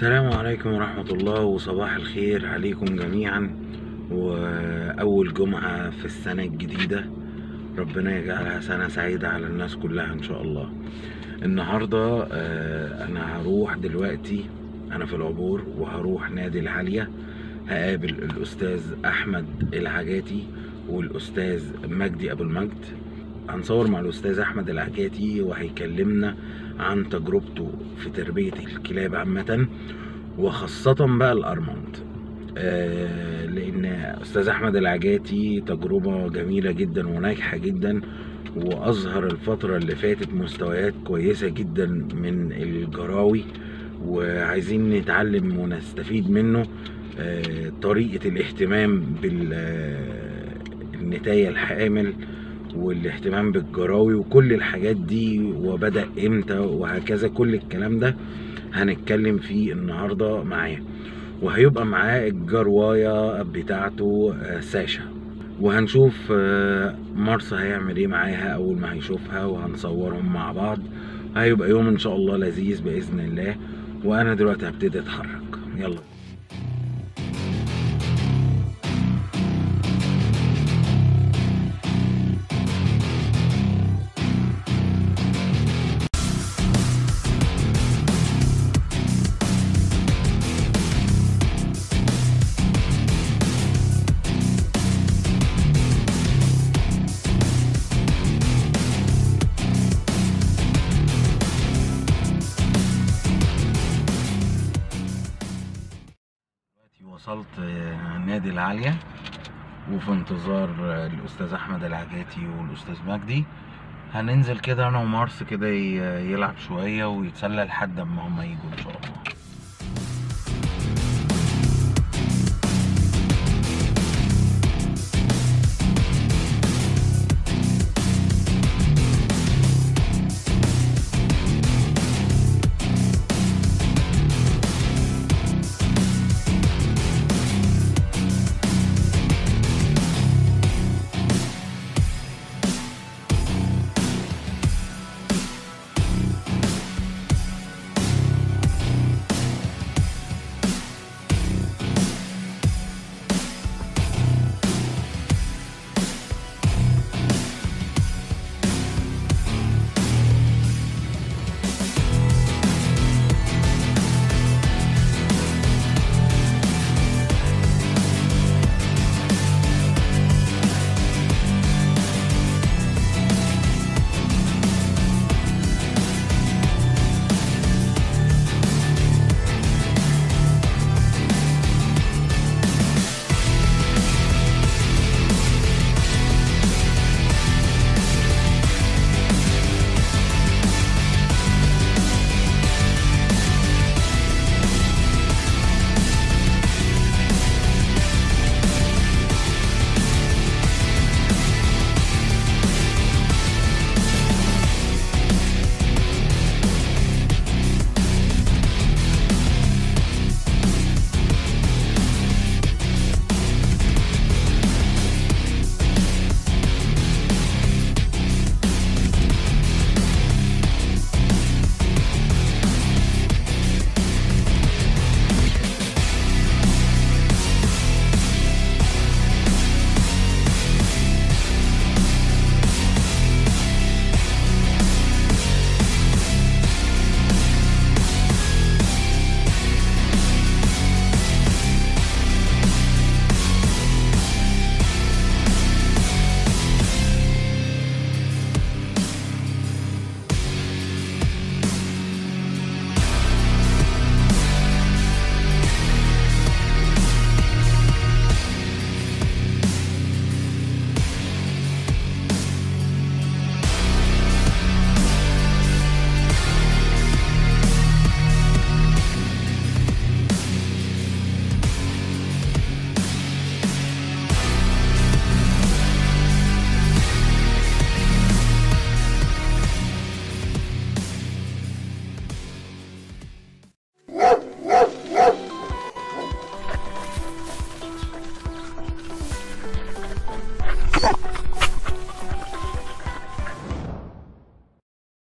السلام عليكم ورحمة الله وصباح الخير عليكم جميعا وأول جمعة في السنة الجديدة ربنا يجعلها سنة سعيدة على الناس كلها إن شاء الله النهاردة آه، أنا هروح دلوقتي أنا في العبور وهروح نادي العالية هقابل الأستاذ أحمد العجاتي والأستاذ مجدي أبو المجد هنصور مع الأستاذ أحمد العجاتي وهيكلمنا عن تجربته في تربية الكلاب عامة وخاصة بقى الأرمنت آه لأن أستاذ أحمد العجاتي تجربة جميلة جدا وناجحة جدا وأظهر الفترة اللي فاتت مستويات كويسة جدا من الجراوي وعايزين نتعلم ونستفيد منه آه طريقة الاهتمام بالنتاية الحامل والاهتمام بالجراوي وكل الحاجات دي وبدأ امتى وهكذا كل الكلام ده هنتكلم فيه النهاردة معاه وهيبقى معاه الجرواية بتاعته آه، ساشا وهنشوف آه، مارس هيعمل ايه معاها اول ما هيشوفها وهنصورهم مع بعض هيبقى يوم ان شاء الله لذيذ باذن الله وانا دلوقتي هبتدي اتحرك يلا دلوقتي وصلت آه، نادي العالية وفي انتظار آه، الأستاذ أحمد العجاتي والأستاذ مجدي هننزل كده أنا ومارس كده ي- يلعب شوية ويتسلى لحد ما هما يجوا إن شاء الله